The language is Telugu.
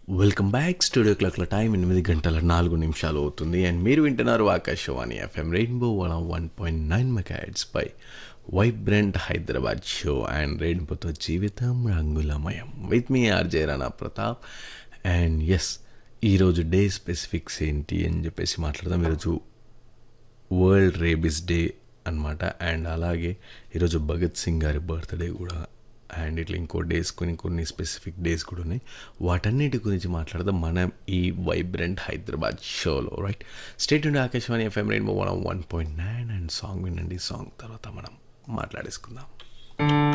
వెల్కమ్ బ్యాక్ స్టూడియో క్లాక్ల టైం ఎనిమిది గంటల నాలుగు నిమిషాలు అవుతుంది అండ్ మీరు వింటున్నారు Akashvani FM Rainbow one one point nine megahertz పై వైబ్రెంట్ హైదరాబాద్ షో అండ్ రెయిన్బోతో జీవితం రంగులమయం విత్ మీ RJ Rana Pratap and S ఈరోజు డే స్పెసిఫిక్స్ ఏంటి అని చెప్పేసి మాట్లాడదాం ఈరోజు వరల్డ్ రేబిస్ డే అనమాట అండ్ అలాగే ఈరోజు భగత్ సింగ్ గారి బర్త్డే కూడా అండ్ ఇట్లా ఇంకో డేస్ కొన్ని కొన్ని స్పెసిఫిక్ డేస్ కూడా ఉన్నాయి వాటన్నిటి గురించి మాట్లాడదాం మనం ఈ వైబ్రెంట్ హైదరాబాద్ షోలో రైట్ స్టేట్ ఉండే Akashvani FM Rainbow one one point nine and song వినండి సాంగ్ తర్వాత మనం మాట్లాడేసుకుందాం